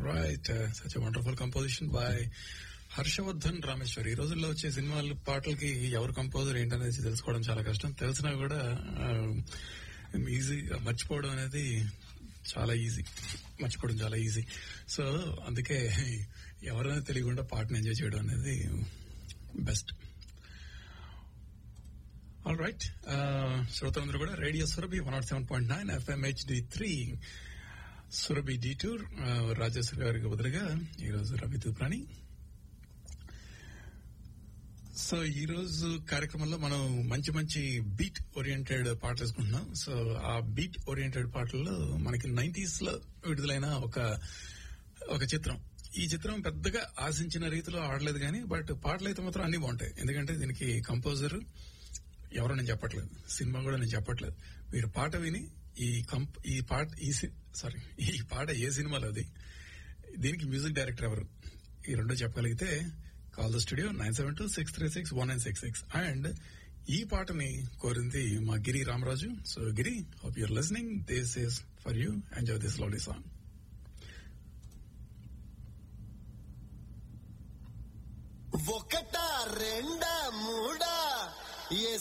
right such wonderful composition by Harshavardhan Rameshwar ఈ రోజుల్లో వచ్చే సినిమాల పాటలకి ఎవరు కంపోజర్ ఏంటనేది తెలుసుకోవడం చాలా కష్టం తెలిసినా కూడా ఈజీ మర్చిపోవడం అనేది చాలా ఈజీ మర్చిపోవడం చాలా ఈజీ సో అందుకే ఎవరైనా తెలియకుండా పాటను ఎంజాయ్ చేయడం అనేది బెస్ట్ ఆల్ రైట్ శ్రోతలందరూ కూడా radio Surabhi one not seven point nine FM HD three Surabhi detour Rajeshwari గారికి బదులుగా ఈరోజు రవి తుప్రాణి సో ఈ రోజు కార్యక్రమంలో మనం మంచి మంచి బీట్ ఓరియంటెడ్ పాటలు వేసుకుంటున్నాం సో ఆ బీట్ ఓరియంటెడ్ పాటల్లో మనకి నైన్టీస్ లో విడుదలైన ఒక ఒక చిత్రం ఈ చిత్రం పెద్దగా ఆశించిన రీతిలో ఆడలేదు కానీ బట్ పాటలు అయితే మాత్రం అన్ని బాగుంటాయి ఎందుకంటే దీనికి కంపోజర్ ఎవరో నేను చెప్పట్లేదు సినిమా కూడా నేను చెప్పట్లేదు మీరు పాట విని ఈ కంప్ ఈ పాట ఈ సారీ ఈ పాట ఏ సినిమాలో అది దీనికి మ్యూజిక్ డైరెక్టర్ ఎవరు ఈ రెండో చెప్పగలిగితే call the studio nine seven two six three six one nine six six and ఈ పాటని కోరింది మా Giri Ramaraju so Giri hope your listening this is for you enjoy this lovely song ఒకటా రెండా మూడా ఏ